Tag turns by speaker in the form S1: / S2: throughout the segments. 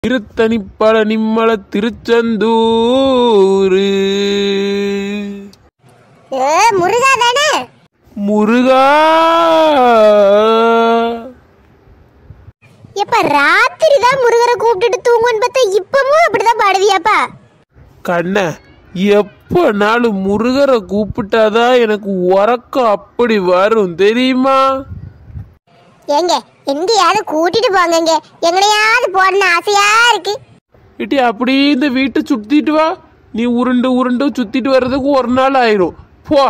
S1: திருத்தணிப்பட நிம்மல திருச்செந்தூரு
S2: ஏ முருகா தானே
S1: முருகா
S2: எப்ப ராத்திரி தான் முருகரை கூப்பிட்டுட்டு தூங்குன்னு பார்த்தா இப்பவும் அப்படிதான் பாடுவியாப்பா
S1: கண்ண எப்பனாலும் முருகரை கூப்பிட்டாதான் எனக்கு உறக்கம் அப்படி வரும் தெரியுமா
S2: ஏங்க எங்கேயாவது கூட்டிட்டு போங்கங்க எங்கனையாவது போடணும் ஆசையா இருக்கு
S1: இட்டி அப்படியே இந்த வீட்டை சுத்திட்டு வா நீ உருண்டு உருண்டு சுத்திட்டு வர்றதுக்கு ஒரு நாள் ஆயிரும் போ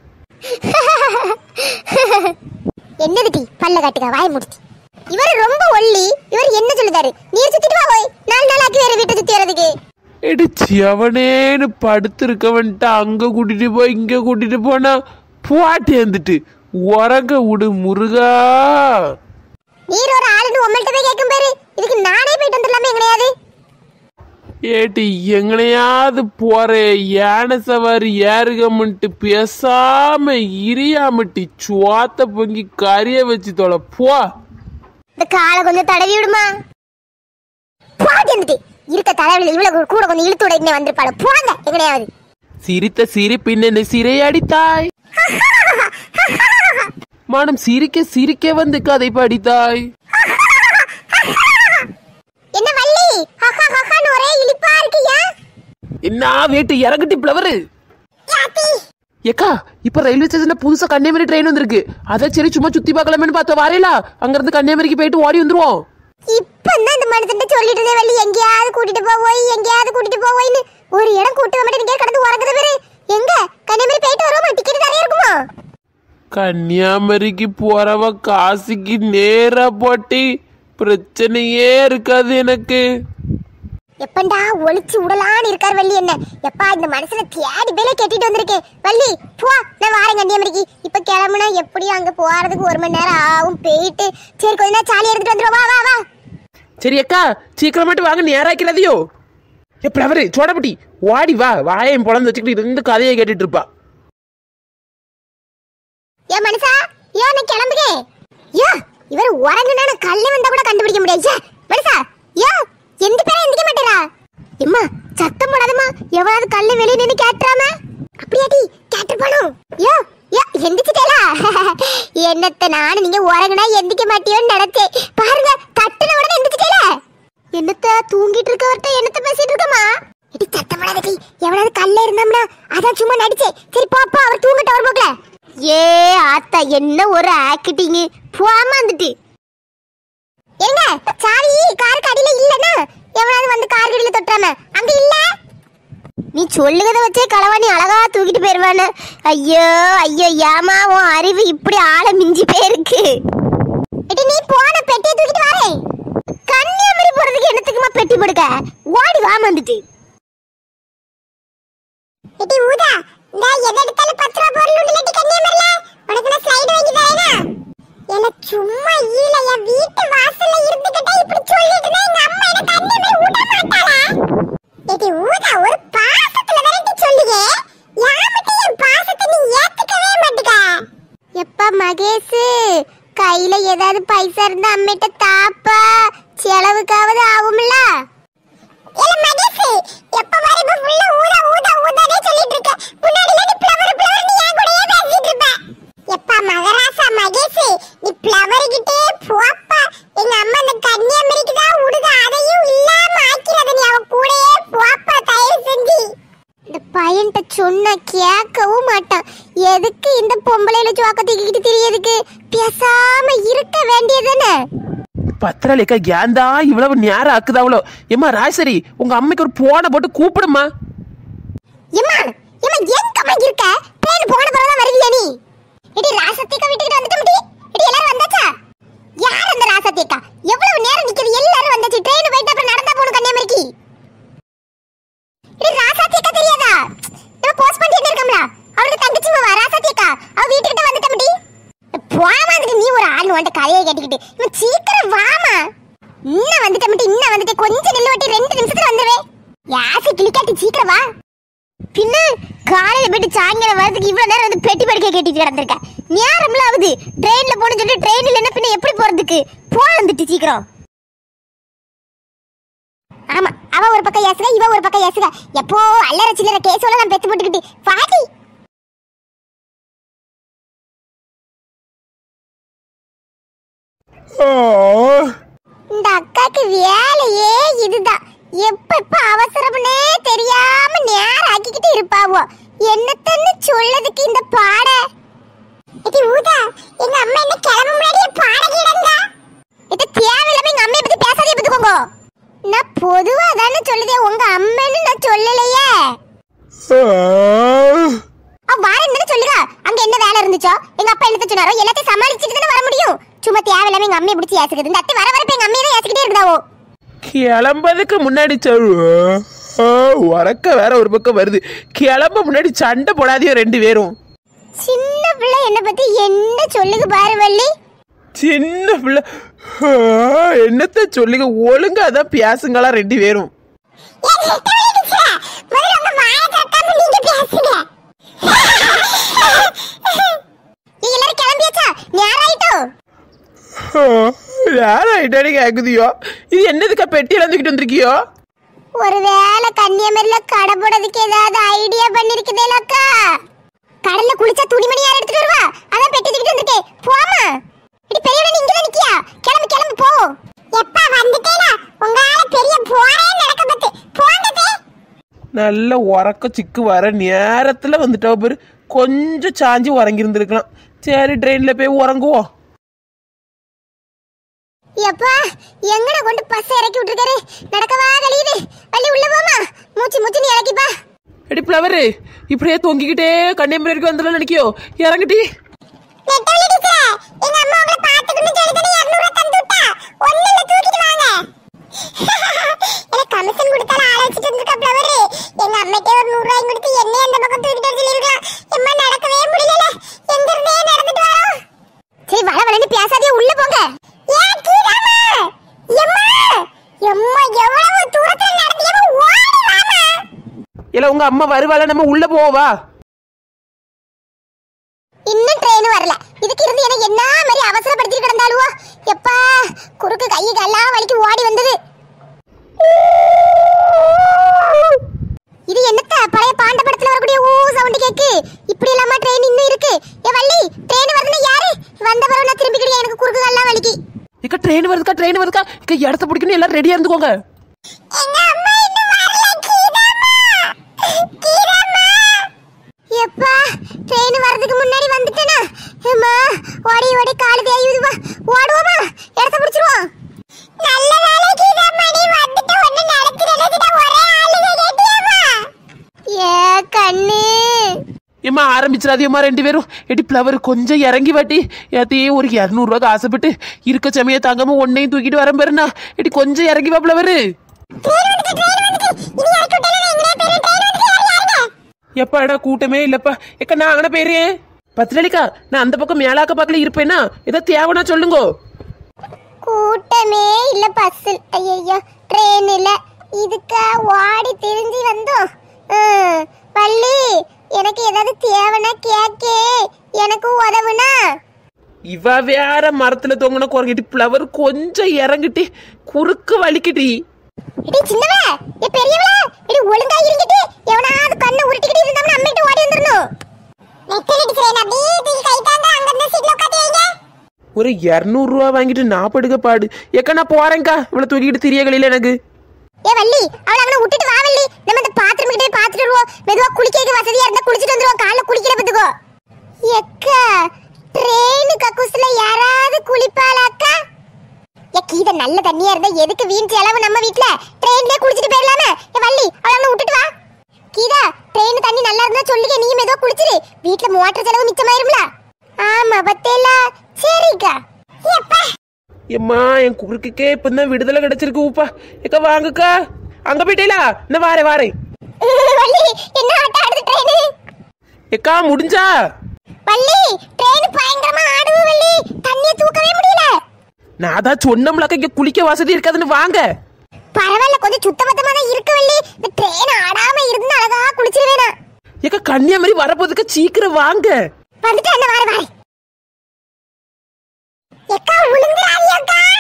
S2: என்னது டி பல்ல காட்டுக்க வாய் முடிச்சு இவர் ரொம்ப ஒல்லி இவர் என்ன சொல்லுதாரு நீர் சுத்திட்டு வா போய் நாலு நாள் ஆக்கி வேற வீட்டை சுத்தி வரதுக்கு
S1: எடி சிவனேன்னு படுத்திருக்கவன்ட்டு அங்க கூட்டிட்டு போய் இங்க கூட்டிட்டு போனா போட்டி வந்துட்டு உறங்க விடு முருகா
S2: நீர் ஒரு ஆளுன்னு உங்கள்கிட்ட போய் கேட்கும் பேரு இதுக்கு நானே போயிட்டு வந்துடலாமே எங்கனையாவது
S1: ஏட்டி எங்கனையாவது போறே யானை சவாரி ஏறுகமன்ட்டு பேசாம இரியாமட்டி சுவாத்த பொங்கி கறிய வச்சு தொலை போ
S2: இந்த காலை கொஞ்சம் தடவி விடுமா போட்டு வந்துட்டு இருக்க தலைவலி இவ்வளவு கூட கொஞ்சம் இழுத்து விட இன்னும் வந்திருப்பாள் போங்க எங்கனையாவது
S1: சிரித்த சிரிப்பின் என்னை சிறையடித்தாய் மானம் சிரிக்க சிரிக்க வந்து கதை படித்தாய்
S2: என்ன வள்ளி ஹஹா ஹஹான்னு ஒரே இழிப்பா இருக்கியா
S1: என்ன வேட்டு இறங்கட்டி பிளவரு
S2: யாத்தி
S1: ஏக்கா இப்ப ரயில்வே ஸ்டேஷன்ல புதுசா கன்னியாகுமரி ட்ரெயின் வந்திருக்கு அதான் சரி சும்மா சுத்தி பார்க்கலாமேன்னு பார்த்தா வரையலா அங்க இருந்து கன்னியாகுமரிக்கு போயிட்டு ஓடி வந்துருவோம்
S2: இப்பதான் இந்த மனுஷன் சொல்லிட்டு இருந்தேன் வள்ளி எங்கேயாவது கூட்டிட்டு போவோய் எங்கேயாவது கூட்டிட்டு போவோய்னு ஒரு இடம் கூட்டு வர மாட்டேன் கடந்து உறங்குது பேரு எங்க கன்னியாகுமரி போயிட்டு வருவோமா டிக்கெட் நிறைய இருக்குமா
S1: கன்னியாகுமரிக்கு போறவ காசிக்கு நேரா போட்டி பிரச்சனையே இருக்காது எனக்கு
S2: எப்பண்டா ஒளிச்சு விடலான்னு இருக்கார் வள்ளி என்ன எப்பா இந்த மனசுல தேடி பேல கெட்டிட்டு வந்திருக்கேன் வள்ளி போ நான் வாரேன் கன்னியாகுமரிக்கு இப்ப கிளம்புனா எப்படியும் அங்க போறதுக்கு ஒரு மணி நேரம் ஆகும் போயிட்டு சரி கொஞ்ச நேரம் சாலி எடுத்துட்டு வந்துருவா வா வா வா
S1: சரி அக்கா சீக்கிரமாட்டு வாங்க நேராக்கிறதையோ ஏ பிளவரு சோடப்பட்டி வாடி வா வாயம் பொழந்து வச்சுக்கிட்டு இருந்து கதையை கேட்டுட்டு இருப்பா
S2: ஏன் மனுஷா ஏன் நான் கிளம்புகே யோ இவர் உறங்குனா நான் கல்ல வந்தா கூட கண்டுபிடிக்க முடியாது ச்சே, மனுஷா யோ எந்த பேரும் எந்திக்க மாட்டேரா எம்மா சத்தம் போடாதம்மா எவனாவது கல்ல வெளிய நின்னு கேட்டுறாம அப்படியாடி கேட்டு போனோம் யோ யோ எந்திச்சிட்டேலா என்னத்த நானு நீங்க உறங்குனா எந்திக்க மாட்டியோன்னு நினைச்சேன் பாருங்க தட்டுன உடனே எந்திச்சிட்டேல என்னத்த தூங்கிட்டு இருக்கவர்ட்ட என்னத்த பேசிட்டு இருக்கமா இடி சத்தம் போடாதடி எவனாவது கல்ல இருந்தாம்னா அதான் சும்மா நடிச்சேன் சரி போப்பா அவர் தூங்கட்டும் அவர் போக்கல ஏ ஆத்தா என்ன ஒரு ஆக்டிங் போகாம வந்துட்டு ஏங்க சாவி காருக்கு அடியில இல்லனா எவனாவது வந்து கார் அடியில தொட்டாம அங்க இல்ல நீ சொல்லுகிறத வச்சே களவாணி அழகா தூக்கிட்டு போயிருவானு ஐயோ ஐயோ ஏமா உன் அறிவு இப்படி ஆள மிஞ்சி போயிருக்கு எடி நீ போன பெட்டியை தூக்கிட்டு வாரே கன்னியாகுமரி போறதுக்கு என்னத்துக்குமா பெட்டி படுக்க ஓடி வாம வந்துட்டு எடி ஊதா இந்த எதை எடுத்தாலும் பத்து ரூபா பொருள் உண்டு இல்லாட்டி கன்னியாகுமரியில உனக்கு நான் ஸ்லைடு வாங்கி தரேனா எனக்கு சும்மா ஈல என் வீட்டு வாசல்ல இருந்துகிட்டே இப்படி சொல்லிட்டு இருந்தா எங்க அம்மா என்ன கன்னியாகுமரி விட மாட்டாளா எடி ஊதா ஒரு பாசத்துல தானே சொல்லுங்க யாமட்டி என் பாசத்தை நீ ஏத்துக்கவே மாட்டுக்க எப்பா மகேஷ் கையில ஏதாவது பைசா இருந்தா அம்மிட்ட தாப்பா செலவுக்காவது ஆகும்ல ஏல மகேஷ் எப்ப பாரு இப்ப ஃபுல்லா ஊதா ஊதா ஊதானே சொல்லிட்டு இருக்க முன்னாடி நீ ஃப்ளவர் ஃப்ளவர் நீ என் கூடயே பேசிட்டு இருப்ப எப்பா மகராசா மகேஷ் நீ ஃப்ளவர் கிட்டே போப்பா எங்க அம்மா அந்த கன்னியாகுமரிக்கு தான் விடுத அதையும் இல்லாம ஆக்கிறத நீ அவ கூடயே போப்பா தயவு செஞ்சு இந்த பையன்கிட்ட சொன்னா கேட்கவும் மாட்டான் எதுக்கு இந்த பொம்பளையில சோக்க தூக்கிக்கிட்டு தெரியதுக்கு பேசாம இருக்க வேண்டியதுதானே
S1: பத்திரலேக்கா ஏன்டா இவ்வளவு நேரம் ஆக்குதாவளோ ஏமா ராசரி உங்க அம்மைக்கு ஒரு போனை போட்டு கூப்பிடுமா
S2: எம்மா எம்மா எங்கம்மா இருக்க ட்ரெயின் போன பிறகு வருவியா நீ இடி ராசத்திக்கா வீட்டுக்கு வந்துட்டு முடி இடி எல்லாரும் வந்தாச்சா யார் அந்த ராசத்திக்கா எவ்வளவு நேரம் நிக்குது எல்லாரும் வந்தாச்சு ட்ரெயின் போயிட்டு அப்புறம் நடந்தா போணும் கன்னியாகுமரிக்கு இடி ராசத்திக்கா தெரியாதா நம்ம போஸ்ட் பண்ணிட்டு இருக்கோம்ல அவளுக்கு தங்கச்சி மாவா ராசத்திக்கா அவ வீட்டுக்கிட்ட வந்துட்ட முடி போமா வந்துட்டு நீ ஒரு ஆள் வந்து கதையை கேட்டுக்கிட்டு இவன் சீக்கிரம் வாமா இன்னும் வந்துட்ட முடி இன்னும் வந்துட்டு கொஞ்சம் நில்லு வட்டி ரெண்டு நிமிஷத்துல வந்துருவேன் யாசி கிளிக்காட்டி சீக்கிரம் வா பின்ன காலையில போயிட்டு சாயங்காலம் வரதுக்கு இவ்வளவு நேரம் வந்து பெட்டி படுக்க கேட்டிட்டு கிடந்திருக்க நேரம்ல ஆகுது ட்ரெயின்ல போன சொல்லிட்டு ட்ரெயின் இல்லைன்னா பின்ன எப்படி போறதுக்கு போ வந்துட்டு சீக்கிரம் பக்கம் ஏசுக இவ ஒரு பக்கம் ஏசுக எப்போ அல்லற சில்லற கேஸோட நான் பெத்து போட்டுக்கிட்டு பாட்டி இந்த அக்காக்கு வேலையே இதுதான் எப்ப எப்ப அவசரம்னே தெரியாம நேரம் ஆக்கிக்கிட்டு இருப்பாவோ என்னத்தன்னு சொல்லதுக்கு இந்த பாட இது ஊதா எங்க அம்மா என்ன கிளம்ப முன்னாடியே பாட கிடந்தா இது தேவையில்லாம எங்க அம்மைய பத்தி பேசாதே பத்துக்கோங்க நான் பொதுவா தானே சொல்லுதே உங்க அம்மன்னு நான் சொல்லலையே அவ வாரன்னு சொல்லுங்க அங்க என்ன வேலை இருந்துச்சோ எங்க அப்பா என்னத்த சொன்னாரோ எல்லாத்தையும் சமாளிச்சுட்டு தானே வர முடியும் சும்மா தேவையில்லாம எங்க அம்மையை பிடிச்சி ஏசுக்குது இந்த அத்தை வர வரப்ப எங்க அம்மையை தான் ஏசிக்கிட்டே இருக்குதாவோ
S1: கிளம்பதுக்கு முன்னாடி சொல்லு ஆ, உறக்க வேற ஒரு பக்கம் வருது கிளம்ப முன்னாடி சண்டை போடாதியோ ரெண்டு பேரும்
S2: சின்ன பிள்ளை என்ன பத்தி என்ன சொல்லுது பாரு வள்ளி
S1: சின்ன பிள்ளை ஆ, என்னத்த சொல்லுங்க ஒழுங்கா தான் பேசுங்களா ரெண்டு பேரும்
S2: எல்லாரும் கிளம்பியாச்சா நேரம் ஆயிட்டோ
S1: ஆ, யாரும் ஐட்டாடி கேக்குதியோ இது என்னதுக்கா பெட்டியில தூக்கிட்டு வந்திருக்கியோ
S2: ஒருவேளை கன்னியாகுமரியில கடை போடுறதுக்கு ஏதாவது ஐடியா பண்ணிருக்குதேலக்கா கடல்ல குளிச்சா துணிமணி யார் எடுத்துட்டு வருவா அதான் பெட்டி தூக்கிட்டு வந்திருக்கேன் போமா இடி பெரியவன நீங்க தான் நிக்கியா கிளம்பு கிளம்பு போ எப்பா வந்துட்டேனா உங்களால பெரிய போரே நடக்க பத்து போங்கதே
S1: நல்ல உறக்க சிக்கு வர நேரத்துல வந்துட்டா பேரு கொஞ்சம் சாஞ்சி உறங்கி இருந்திருக்கலாம் சரி ட்ரெயின்ல போய் உறங்குவோம்
S2: எப்பா எங்கட கொண்டு பஸ் இறக்கி விட்டுருக்காரு நடக்கவா கழியுது வள்ளி உள்ள போமா மூச்சு மூச்சு நீ இறக்கிப்பா
S1: எடி ஃப்ளவரு இப்படியே தொங்கிக்கிட்டே கன்னியாகுமரி வரைக்கும் வந்துடலாம் நினைக்கியோ இறங்கட்டி
S2: நெட்டவள்ளி டீச்சரே எங்க அம்மா உங்களை பாத்துக்கணும்னு சொல்லி தானே 200 தந்து விட்டா ஒண்ணுல தூக்கிட்டு வாங்க எனக்கு கமிஷன் கொடுத்தால ஆள வச்சிட்டு இருந்திருக்க ஃப்ளவர் எங்க அம்மைக்கே ஒரு 100 ரூபாய் கொடுத்து என்னைய அந்த பக்கம் தூக்கிட்டு வர சொல்லிருக்கலாம் எம்மா நடக்கவே முடியல எங்க இருந்தே நடந்துட்டு வரோம் சரி வள வளன்னு பேசாதே உள்ள போங்க ஏன் கீதாமா எம்மா எம்மா எவ்வளவு தூரத்துல நடந்தியமா ஓடி வாமா
S1: இல்ல உங்க அம்மா வருவாள நம்ம உள்ள போவா
S2: இன்னும் ட்ரெயின் வரல இதுக்கு இருந்து எனக்கு என்ன மாதிரி அவசரப்படுத்திட்டு கிடந்தாலுவோ எப்பா குறுக்கு கை கல்லாம் வலிக்கு ஓடி வந்தது இது என்னத்த பழைய பாண்ட படத்துல வரக்கூடிய ஊ சவுண்ட் கேக்கு இப்படி இல்லாம ட்ரெயின் இன்னும் இருக்கு ஏ வள்ளி ட்ரெயின் வருதுன்னு யாரு வந்த பிறகு நான் திரும்பிக்கிட்டே எனக்கு குறுக்கு கல்லாம் வலிக்கு
S1: இக்க ட்ரெயின் வருதுக்கா ட்ரெயின் வருதுக்கா இக்க இடத்த பிடிக்கணும் எல்லாரும் ரெடியா இருந்துக்கோங்க
S2: எங்க அம்மா இன்னும் வரல கீதாம்மா கீதாம்மா எப்பா ட்ரெயின் வரதுக்கு முன்னாடி வந்துட்டேனா அம்மா ஓடி ஓடி காலு தேயுதுமா ஓடுவோமா இடத்த பிடிச்சிருவோம் நல்ல வேலை கீதாம்மா நீ வந்துட்டு ஒண்ணு நடக்கிறதுடா ஒரே ஆளுங்க கேட்டியாமா ஏ கண்ணு
S1: ஏம்மா ஆரம்பிச்சிடாதியம்மா ரெண்டு பேரும் எடி ஃப்ளவர் கொஞ்சம் இறங்கி வாட்டி ஏத்தையே ஒரு இரநூறுவாக்கு ஆசைப்பட்டு இருக்க சமய தாங்காம ஒன்னையும் தூக்கிட்டு வரேன் பாருண்ணா எடி கொஞ்சம் இறங்கி வா ஃப்ளவர்
S2: ட்ரெயின் வந்துட்டு ட்ரெயின் வந்துட்டு இனி இறக்கி விட்டேனா எங்கடா பேரு ட்ரெயின் வந்து யார் யாருங்க
S1: எப்பாடா கூட்டமே இல்லப்பா எக்க நான் அங்கன போயிறேன் பத்திரலிக்கா நான் அந்த பக்கம் மேலாக்க பக்கத்துல இருப்பேனா ஏதோ தேவைன்னா சொல்லுங்கோ
S2: கூட்டமே இல்ல பஸ்ஸில் ஐயோ ட்ரெயின் இல்ல இதுக்கா ஓடி திரிஞ்சு வந்தோம் ம், பள்ளி எனக்கு ஏதாவது தேவைன்னா கேக்கே எனக்கு உதவுனா
S1: இவ வேற மரத்துல தொங்கின குரங்கிட்டு ஃப்ளவர் கொஞ்சம் இறங்கிட்டு குறுக்கு வலிக்கிட்டி
S2: இடி சின்னவ ஏ பெரியவள இடி ஒழுங்கா இருங்கிட்டு எவனாவது கண்ணை உருட்டிக்கிட்டு இருந்தாமனா அம்மிட்டு ஓடி வந்துறணும் நெத்தல் அடிக்கிறேன் அப்படியே தூக்கி கை தாங்க அங்க இருந்த சீட்ல உட்காந்து வைங்க
S1: ஒரு இரநூறுவா வாங்கிட்டு நான் படுக்க பாடு ஏக்கா நான் போறேன்க்கா இவ்வளவு தூக்கிட்டு திரிய கலையில எனக்கு
S2: ஏ வள்ளி அவள அங்க விட்டுட்டு வா வள்ளி நம்ம அந்த பாத்ரூம் கிட்டே பாத்துட்டு வருவோம் மெதுவா குளிக்க வசதியா இருந்தா குளிச்சிட்டு வந்துருவோம் காலைல குளிக்கிற பத்துக்கோ எக்கா ட்ரெயின் கக்குஸ்ல யாராவது குளிப்பாளாக்கா ஏ கீத நல்ல தண்ணியா இருந்தா எதுக்கு வீண் செலவு நம்ம வீட்ல ட்ரெயின்லயே குளிச்சிட்டு போயிடலாமே ஏ வள்ளி அவள அங்க விட்டுட்டு வா கீதா ட்ரெயின் தண்ணி நல்லா இருந்தா சொல்லுங்க நீ மெதுவா குளிச்சிரு வீட்ல மோட்டர் செலவு மிச்சமாயிரும்ல ஆமா பத்தேலா சரிக்கா எப்பா
S1: எம்மா என் குறுக்குக்கே இப்பதான் விடுதலை கிடைச்சிருக்கு ஊப்பா ஏக்கா வாங்கக்கா அங்க போயிட்டேலா இந்த வாரே வாரே
S2: வள்ளி என்ன ஆட்டம் ஆடுது ட்ரெயின்
S1: ஏக்கா முடிஞ்சா
S2: வள்ளி ட்ரெயின் பயங்கரமா ஆடுது வள்ளி தண்ணிய தூக்கவே முடியல
S1: நான் தான் சொன்னோம்லக்கா இங்க குளிக்க வசதி இருக்காதுன்னு வாங்க
S2: பரவாயில்ல கொஞ்சம் சுத்தபத்தமா தான் இருக்கு வள்ளி இந்த ட்ரெயின் ஆடாம இருந்து அழகா குளிச்சிருவேனா
S1: ஏக்கா கன்னியாகுமரி வரப்போதுக்கு சீக்கிரம் வாங்க
S2: வந்துட்டு என்ன வார வார எக்கா உளுந்துறாதி அக்கா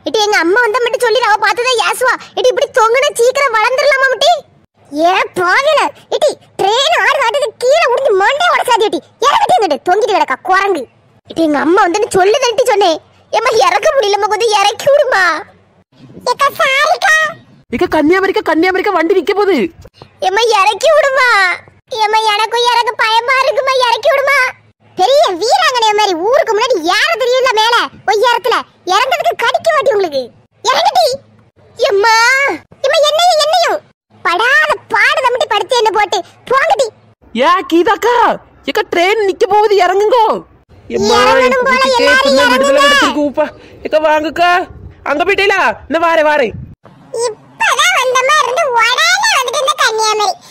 S2: இட்டி எங்க அம்மா வந்தா மட்டும் சொல்லி அவ பார்த்ததே ஏசுவா இட்டி இப்படி தொங்குனா சீக்கிரம் வளர்ந்துடலாமா முட்டி ஏ பாவில இட்டி ட்ரெயின் ஆடு காட்டுது கீழே உடிஞ்சு மண்டே உடச்சாதி இட்டி இறங்கிட்டு வந்துட்டு தொங்கிட்டு கிடக்கா குரங்கு இட்டி எங்க அம்மா வந்து சொல்லு தட்டி சொன்னேன் ஏம்மா இறக்க முடியலம்மா கொஞ்சம் இறக்கி விடுமா ஏக்கா சாரிக்கா
S1: இக்க கன்னியாகுமரிக்கா கன்னியாகுமரிக்கா வண்டி நிக்க போகுது
S2: ஏம்மா இறக்கி விடுமா ஏம்மா எனக்கும் இறக்க பயமா இருக்குமா இறக்கி விடுமா பெரிய வீராங்கனைய மாதிரி ஊருக்கு முன்னாடி யார தெரியல மேல ஒய்யாரத்துல இறந்ததுக்கு கடிக்க மாட்டி உங்களுக்கு இறங்கடி எம்மா எம்மா என்னையும் என்னையும் படாத பாடு தம்பிட்டு படுத்து என்ன போட்டு போங்கடி
S1: ஏ கீதாக்கா இக்க ட்ரெயின் நிக்க போகுது இறங்குங்கோ எம்மா
S2: இறங்கணும் போல
S1: எனக்கு
S2: எல்லாரும்
S1: கேட்கணும் விடுதலை
S2: இறங்குங்க.
S1: கிடைச்சிருக்கு உப்பா இக்க வாங்கக்கா அங்க போயிட்டீங்களா இந்த வாரே வாரேன்
S2: இப்பதான் வந்த மாதிரி இருந்து உடனே வந்துட்டு இந்த கன்னியாகுமரி